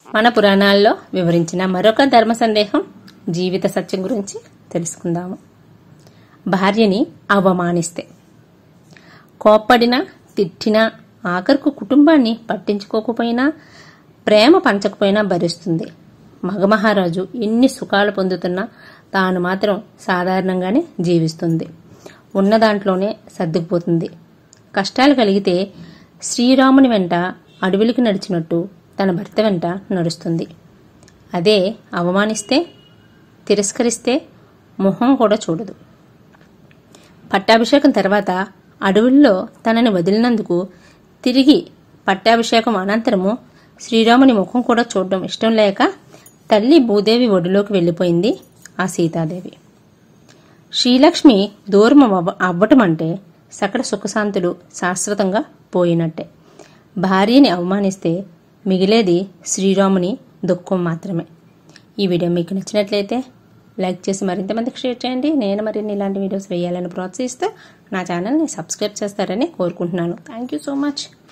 మన పురాణాల్లో వివరించిన మరొక ధర్మ సందేహం జీవిత సత్యం గురించి తెలుసుకుందాము భార్యని అవమానిస్తే కోప్పడినా తిట్టినా ఆఖరుకు కుటుంబాన్ని పట్టించుకోకపోయినా ప్రేమ పంచకపోయినా భరిస్తుంది మగమహారాజు ఎన్ని సుఖాలు పొందుతున్నా తాను మాత్రం సాధారణంగానే జీవిస్తుంది ఉన్న దాంట్లోనే సర్దుకుపోతుంది కష్టాలు కలిగితే శ్రీరాముని వెంట అడవులకు నడిచినట్టు తన భర్త వెంట నడుస్తుంది అదే అవమానిస్తే తిరస్కరిస్తే మొహం కూడా చూడదు పట్టాభిషేకం తర్వాత అడవుల్లో తనని వదిలినందుకు తిరిగి పట్టాభిషేకం అనంతరము శ్రీరాముని ముఖం కూడా చూడడం ఇష్టం లేక తల్లి భూదేవి ఒడిలోకి వెళ్ళిపోయింది ఆ సీతాదేవి శ్రీలక్ష్మి దూరం అవ్వ- అవ్వటం అంటే సకల సుఖశాంతులు శాశ్వతంగా పోయినట్టే భార్యని అవమానిస్తే మిగిలేది శ్రీరాముని దుఃఖం మాత్రమే ఈ వీడియో మీకు నచ్చినట్లయితే లైక్ చేసి మరింత మందికి షేర్ చేయండి నేను మరిన్ని ఇలాంటి వీడియోస్ వేయాలని ప్రోత్సహిస్తూ నా ఛానల్ని సబ్స్క్రైబ్ చేస్తారని కోరుకుంటున్నాను థ్యాంక్ యూ సో మచ్